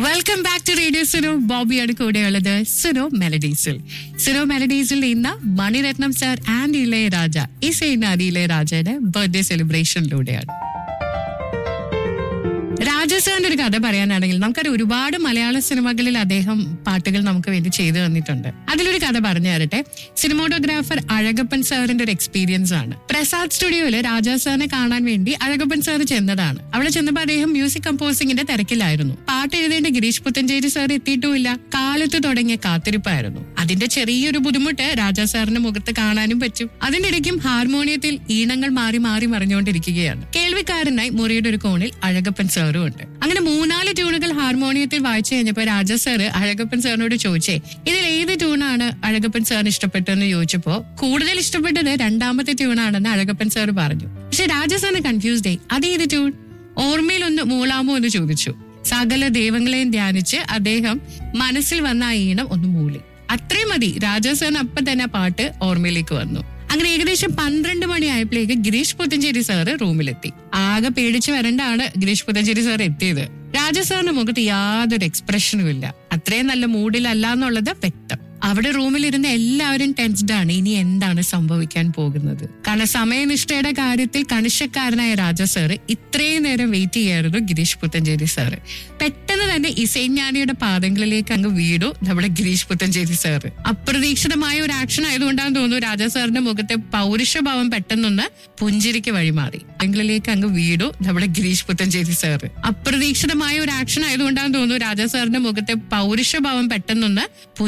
welcome back to radio Suno ബോബിയാണ് കൂടെയുള്ളത് സുനോ മെലഡീസിൽ സുനോ മെലഡീസിൽ ഇന്ന് മണിരത്നം സാർ ആൻഡ് ഇളയരാജ ഇസൈനാദി ഇളയരാജയുടെ ബർത്ത്ഡേ സെലിബ്രേഷനിലൂടെയാണ് രാജസാറിന്റെ ഒരു കഥ പറയാനാണെങ്കിൽ നമുക്കറിയാം ഒരുപാട് മലയാള സിനിമകളിൽ അദ്ദേഹം പാട്ടുകൾ നമുക്ക് വേണ്ടി ചെയ്തു തന്നിട്ടുണ്ട് അതിലൊരു കഥ പറഞ്ഞു തരട്ടെ സിനിമോട്ടോഗ്രാഫർ അഴകപ്പൻ സാറിന്റെ ഒരു എക്സ്പീരിയൻസ് ആണ് പ്രസാദ് സ്റ്റുഡിയോയില് രാജാ സാറിനെ കാണാൻ വേണ്ടി അഴകപ്പൻ സാർ ചെന്നതാണ് അവിടെ ചെന്നപ്പോൾ അദ്ദേഹം മ്യൂസിക് കമ്പോസിംഗിന്റെ തിരക്കിലായിരുന്നു പാട്ട് എഴുതേണ്ട ഗിരീഷ് പുത്തഞ്ചേരി സാർ എത്തിയിട്ടുമില്ല കാലത്ത് തുടങ്ങിയ കാത്തിരിപ്പായിരുന്നു അതിന്റെ ചെറിയൊരു ബുദ്ധിമുട്ട് രാജാ സാറിന്റെ മുഖത്ത് കാണാനും പറ്റും അതിന്റെ ഇടയ്ക്കും ഹാർമോണിയത്തിൽ ഈണങ്ങൾ മാറി മാറി മറിഞ്ഞുകൊണ്ടിരിക്കുകയാണ് കേൾവിക്കാരനായി മുറിയുടെ ഒരു കോണിൽ അഴകപ്പൻ സാറും ഉണ്ട് അങ്ങനെ മൂന്നാല് ട്യൂണുകൾ ഹാർമോണിയത്തിൽ വായിച്ചു കഴിഞ്ഞപ്പോ രാജ സാറ് അഴകപ്പൻ സാറിനോട് ചോദിച്ചേ ഇതിൽ ഏത് ട്യൂണാണ് അഴകപ്പൻ സാറിന് ഇഷ്ടപ്പെട്ടതെന്ന് ചോദിച്ചപ്പോ കൂടുതൽ ഇഷ്ടപ്പെട്ടത് രണ്ടാമത്തെ ട്യൂണാണെന്ന് അഴകപ്പൻ സാർ പറഞ്ഞു പക്ഷെ രാജ സാറിന് കൺഫ്യൂസ്ഡ് ആയി അതേത് ട്യൂൺ ഓർമ്മയിലൊന്ന് മൂളാമോ എന്ന് ചോദിച്ചു സകല ദൈവങ്ങളെയും ധ്യാനിച്ച് അദ്ദേഹം മനസ്സിൽ വന്ന ആ ഈണം ഒന്ന് മൂളി അത്രയും മതി രാജാ സാറിന് അപ്പൊ തന്നെ ആ പാട്ട് ഓർമ്മയിലേക്ക് വന്നു അങ്ങനെ ഏകദേശം പന്ത്രണ്ട് മണിയായപ്പോഴേക്ക് ഗിരീഷ് പുത്തഞ്ചേരി സാറ് റൂമിലെത്തി ആകെ പേടിച്ച് വരണ്ടാണ് ഗിരീഷ് പുത്തഞ്ചേരി സാർ എത്തിയത് രാജാ സാറിന്റെ മുഖത്ത് യാതൊരു എക്സ്പ്രഷനും ഇല്ല അത്രയും നല്ല മൂഡിലല്ല എന്നുള്ളത് വ്യക്തം അവിടെ റൂമിലിരുന്ന എല്ലാവരും ടെൻസ്ഡ് ആണ് ഇനി എന്താണ് സംഭവിക്കാൻ പോകുന്നത് കാരണം സമയനിഷ്ഠയുടെ കാര്യത്തിൽ കണിശക്കാരനായ രാജ സാറ് ഇത്രയും നേരം വെയിറ്റ് ചെയ്യായിരുന്നു ഗിരീഷ് പുത്തഞ്ചേരി സാറ് പെട്ടെന്ന് തന്നെ ഇസൈஞാനിയുടെ പാദങ്ങളിലേക്ക് അങ്ങ് വീടു നമ്മുടെ ഗിരീഷ് പുത്തഞ്ചേരി സാറ് അപ്രതീക്ഷിതമായ ഒരു ആക്ഷൻ ആയതുകൊണ്ടാന്ന് തോന്നുന്നു രാജാ സാറിന്റെ മുഖത്തെ പൗരുഷഭാവം പെട്ടെന്നൊന്ന് പുഞ്ചിരിക്ക് വഴിമാറി പാദങ്ങളിലേക്ക് അങ്ങ് വീടു നമ്മുടെ ഗിരീഷ് പുത്തഞ്ചേരി സാറ് അപ്രതീക്ഷിതമായ ഒരു ആക്ഷൻ ആയതുകൊണ്ടാന്ന് തോന്നുന്നു രാജാ സാറിന്റെ മുഖത്തെ പൗരുഷഭാവം പെട്ടെന്നൊന്ന്